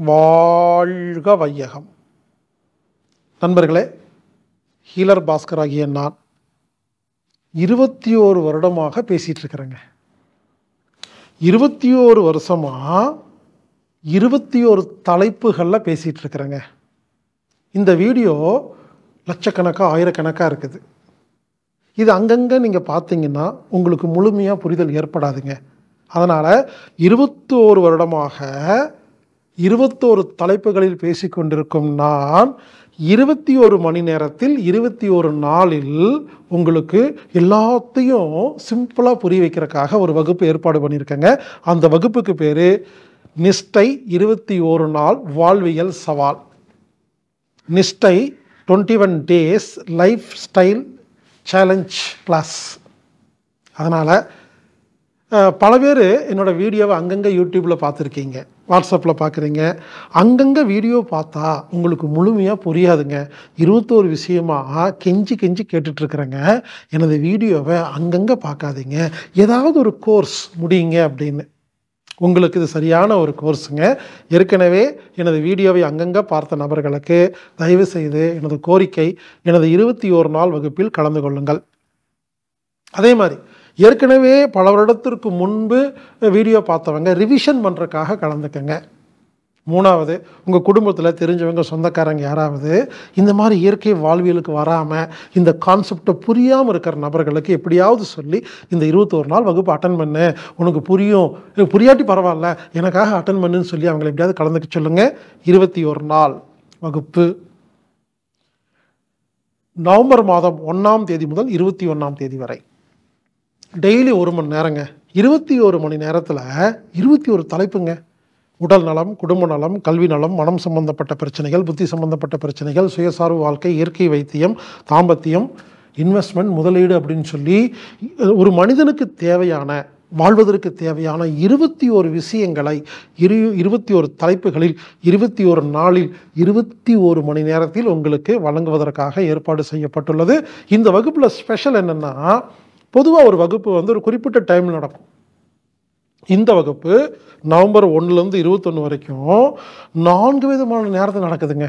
வாழ்க வையகம் நண்பர்களே ஹீலர் பாஸ்கர் ஆகிய நான் இருபத்தி ஓரு வருடமாக பேசிகிட்டு இருக்கிறேங்க இருபத்தி ஓரு வருஷமாக இருபத்தி ஒரு தலைப்புகளில் பேசிகிட்டு இருக்கிறேங்க இந்த வீடியோ லட்சக்கணக்காக ஆயிரக்கணக்காக இருக்குது இது அங்கங்கே நீங்கள் பார்த்தீங்கன்னா உங்களுக்கு முழுமையாக புரிதல் ஏற்படாதுங்க அதனால் இருபத்தோரு வருடமாக இருபத்தோரு தலைப்புகளில் பேசிக்கொண்டிருக்கும் நான் இருபத்தி ஒரு மணி நேரத்தில் இருபத்தி ஒரு நாளில் உங்களுக்கு எல்லாத்தையும் சிம்பிளாக புரிய வைக்கிறதுக்காக ஒரு வகுப்பு ஏற்பாடு பண்ணியிருக்கேங்க அந்த வகுப்புக்கு பேர் நிஷ்டை இருபத்தி ஒரு நாள் வாழ்வியல் சவால் நிஷ்டை twenty one days lifestyle challenge class அதனால் பல பேர் என்னோடய வீடியோவை அங்கங்கே யூடியூப்பில் பார்த்துருக்கீங்க வாட்ஸ்அப்பில் பார்க்குறீங்க அங்கங்கே வீடியோ பார்த்தா உங்களுக்கு முழுமையாக புரியாதுங்க இருபத்தோரு விஷயமாக கெஞ்சி கெஞ்சி கேட்டுட்ருக்குறேங்க எனது வீடியோவை அங்கங்கே பார்க்காதீங்க ஏதாவது ஒரு கோர்ஸ் முடியுங்க அப்படின்னு உங்களுக்கு இது சரியான ஒரு கோர்ஸுங்க ஏற்கனவே எனது வீடியோவை அங்கங்கே பார்த்த நபர்களுக்கு தயவு செய்து எனது கோரிக்கை எனது இருபத்தி ஓரு நாள் வகுப்பில் கலந்து கொள்ளுங்கள் அதே மாதிரி ஏற்கனவே பல வருடத்திற்கு முன்பு வீடியோ பார்த்தவங்க ரிவிஷன் பண்ணுறதுக்காக கலந்துக்கங்க மூணாவது உங்கள் குடும்பத்தில் தெரிஞ்சவங்க சொந்தக்காரங்க யாராவது இந்த மாதிரி இயற்கை வாழ்வியலுக்கு வராமல் இந்த கான்செப்டை புரியாமல் இருக்கிற நபர்களுக்கு எப்படியாவது சொல்லி இந்த இருபத்தோரு நாள் வகுப்பு அட்டன் பண்ணு உனக்கு புரியும் எனக்கு புரியாட்டி பரவாயில்ல எனக்காக அட்டன் பண்ணுன்னு சொல்லி அவங்களை எப்படியாவது கலந்துக்க சொல்லுங்கள் இருபத்தி ஒரு நாள் வகுப்பு நவம்பர் மாதம் ஒன்றாம் தேதி முதல் இருபத்தி ஒன்றாம் தேதி வரை டெய்லி ஒரு மணி நேரங்க இருபத்தி ஒரு மணி நேரத்தில் இருபத்தி ஒரு தலைப்புங்க உடல் நலம் குடும்ப நலம் கல்வி நலம் மனம் சம்பந்தப்பட்ட பிரச்சனைகள் புத்தி சம்பந்தப்பட்ட பிரச்சனைகள் சுயசார்பு வாழ்க்கை இயற்கை வைத்தியம் தாம்பத்தியம் இன்வெஸ்ட்மெண்ட் முதலீடு அப்படின்னு சொல்லி ஒரு மனிதனுக்கு தேவையான வாழ்வதற்கு தேவையான இருபத்தி ஒரு விஷயங்களை இரு இருபத்தி ஒரு தலைப்புகளில் இருபத்தி ஒரு நாளில் இருபத்தி ஒரு மணி நேரத்தில் உங்களுக்கு வழங்குவதற்காக ஏற்பாடு செய்யப்பட்டுள்ளது இந்த வகுப்பில் ஸ்பெஷல் என்னென்னா பொதுவாக ஒரு வகுப்பு வந்து ஒரு குறிப்பிட்ட டைமில் நடக்கும் இந்த வகுப்பு நவம்பர் ஒன்றுலேருந்து இருபத்தொன்று வரைக்கும் நான்கு விதமான நேரத்தில் நடக்குதுங்க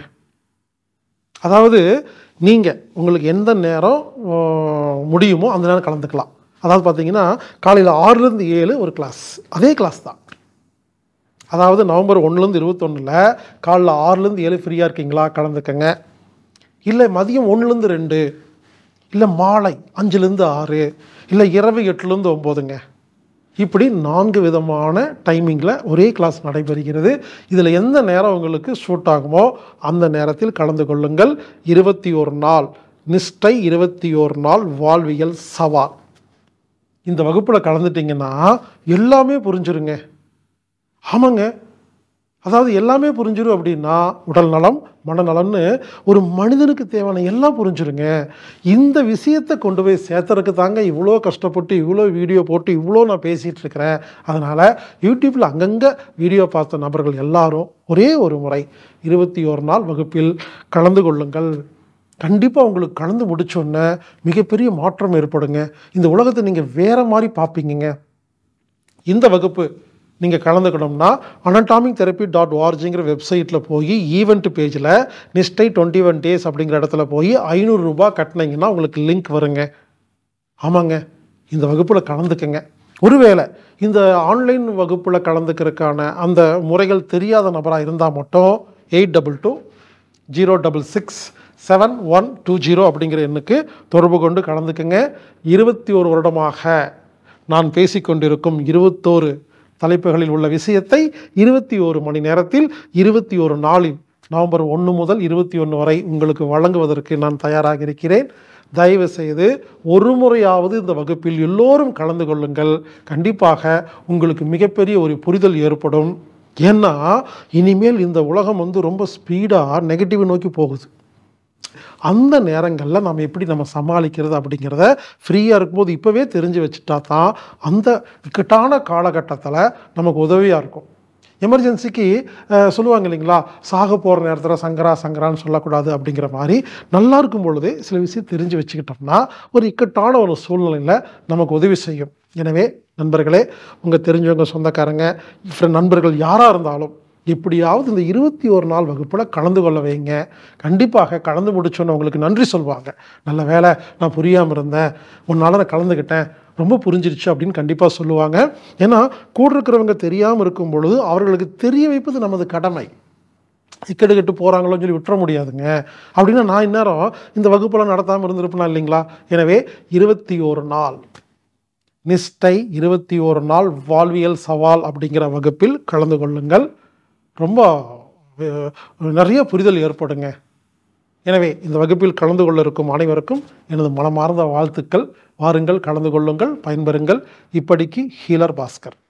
அதாவது நீங்கள் உங்களுக்கு எந்த நேரம் முடியுமோ அந்த நேரம் கலந்துக்கலாம் அதாவது பார்த்தீங்கன்னா காலையில் ஆறுலேருந்து ஏழு ஒரு கிளாஸ் அதே கிளாஸ் தான் அதாவது நவம்பர் ஒன்றுலேருந்து இருபத்தொன்னில் காலைல ஆறுலேருந்து ஏழு ஃப்ரீயாக இருக்கீங்களா கலந்துக்கங்க இல்லை மதியம் ஒன்றுலேருந்து ரெண்டு இல்லை மாலை அஞ்சுலேருந்து ஆறு இல்லை இரவு எட்டுலேருந்து ஒம்போதுங்க இப்படி நான்கு விதமான டைமிங்கில் ஒரே கிளாஸ் நடைபெறுகிறது இதில் எந்த நேரம் உங்களுக்கு ஷூட் ஆகுமோ அந்த நேரத்தில் கலந்து கொள்ளுங்கள் இருபத்தி ஒரு நாள் நிஷ்டை இருபத்தி ஒரு நாள் வாழ்வியல் சவால் இந்த வகுப்பில் கலந்துட்டிங்கன்னா எல்லாமே புரிஞ்சிருங்க ஆமாங்க அதாவது எல்லாமே புரிஞ்சிடும் அப்படின்னா உடல் நலம் மனநலம்னு ஒரு மனிதனுக்கு தேவையான எல்லாம் புரிஞ்சிருங்க இந்த விஷயத்தை கொண்டு போய் சேர்த்துறதுக்கு தாங்க இவ்வளோ கஷ்டப்பட்டு இவ்வளோ வீடியோ போட்டு இவ்வளோ நான் பேசிகிட்டு இருக்கிறேன் அதனால் யூடியூப்பில் அங்கங்கே வீடியோ பார்த்த நபர்கள் எல்லாரும் ஒரே ஒரு முறை இருபத்தி ஒரு நாள் வகுப்பில் கலந்து கொள்ளுங்கள் கண்டிப்பாக உங்களுக்கு கலந்து முடிச்சோன்னே மிகப்பெரிய மாற்றம் ஏற்படுங்க இந்த உலகத்தை நீங்கள் வேறு மாதிரி பார்ப்பீங்க இந்த வகுப்பு நீங்கள் கலந்துக்கணும்னா அனட்டாமிக் தெரப்பி டாட் ஓஆர்ஜிங்கிற வெப்சைட்டில் போய் ஈவெண்ட் பேஜில் நிஷ்டை டுவெண்ட்டி ஒன் டேஸ் அப்படிங்கிற இடத்துல போய் ஐநூறுரூபா கட்டினீங்கன்னா உங்களுக்கு லிங்க் வருங்க ஆமாங்க இந்த வகுப்பில் கலந்துக்கங்க ஒருவேளை இந்த ஆன்லைன் வகுப்பில் கலந்துக்கிறதுக்கான அந்த முறைகள் தெரியாத நபராக இருந்தால் மட்டும் eight double two zero double six seven one two zero அப்படிங்கிற எண்ணுக்கு தொடர்பு கொண்டு கலந்துக்குங்க இருபத்தி ஒரு வருடமாக நான் பேசிக்கொண்டிருக்கும் இருபத்தோரு தலைப்புகளில் உள்ள விஷயத்தை இருபத்தி ஒரு மணி நேரத்தில் இருபத்தி ஒரு நாளில் நவம்பர் ஒன்று முதல் இருபத்தி ஒன்று வரை உங்களுக்கு வழங்குவதற்கு நான் தயாராக இருக்கிறேன் தயவு செய்து ஒரு முறையாவது இந்த வகுப்பில் எல்லோரும் கலந்து கொள்ளுங்கள் கண்டிப்பாக உங்களுக்கு மிகப்பெரிய ஒரு புரிதல் ஏற்படும் ஏன்னா இனிமேல் இந்த உலகம் வந்து ரொம்ப ஸ்பீடாக நெகட்டிவ் நோக்கி போகுது அந்த நேரங்களில் நம்ம எப்படி நம்ம சமாளிக்கிறது அப்படிங்கிறத ஃப்ரீயாக இருக்கும்போது இப்போவே தெரிஞ்சு வச்சுட்டா தான் அந்த இக்கட்டான காலகட்டத்தில் நமக்கு உதவியாக இருக்கும் எமர்ஜென்சிக்கு அஹ், சொல்லுவாங்க இல்லைங்களா சாக போகிற நேரத்தில் சங்கரா சங்கரான்னு சொல்லக்கூடாது அப்படிங்கிற மாதிரி நல்லா இருக்கும் பொழுதே சில விஷயம் தெரிஞ்சு வச்சுக்கிட்டோம்னா ஒரு இக்கட்டான ஒரு சூழ்நிலையில் நமக்கு உதவி செய்யும் எனவே நண்பர்களே உங்கள் தெரிஞ்சவங்க சொந்தக்காரங்க friend- நண்பர்கள் யாராக இருந்தாலும் எப்படியாவது இந்த இருபத்தி ஒரு நாள் வகுப்பில் கலந்து கொள்ள வைங்க கண்டிப்பாக கலந்து முடிச்சோன்னு உங்களுக்கு நன்றி சொல்லுவாங்க நல்ல வேலை நான் புரியாமல் இருந்தேன் உன்னால் நான் கலந்துக்கிட்டேன் ரொம்ப புரிஞ்சிருச்சு அப்படின்னு கண்டிப்பாக சொல்லுவாங்க ஏன்னா கூட இருக்கிறவங்க தெரியாமல் இருக்கும் பொழுது அவர்களுக்கு தெரிய வைப்பது நமது கடமை இக்கெடு கெட்டு போகிறாங்களோன்னு சொல்லி விட்டுற முடியாதுங்க அப்படின்னா நான் இந்நேரம் இந்த வகுப்பெல்லாம் நடத்தாமல் இருந்திருப்பேனா இல்லைங்களா எனவே இருபத்தி ஒரு நாள் நிஷ்டை இருபத்தி ஒரு நாள் வாழ்வியல் சவால் அப்படிங்கிற வகுப்பில் கலந்து கொள்ளுங்கள் ரொம்ப அஹ், நிறைய புரிதல் ஏற்படுங்க எனவே இந்த வகுப்பில் கலந்து கொள்ள இருக்கும் அனைவருக்கும் எனது மனமார்ந்த வாழ்த்துக்கள் வாருங்கள் கலந்து கொள்ளுங்கள் பயன்பெறுங்கள் இப்படிக்கு ஹீலர் பாஸ்கர்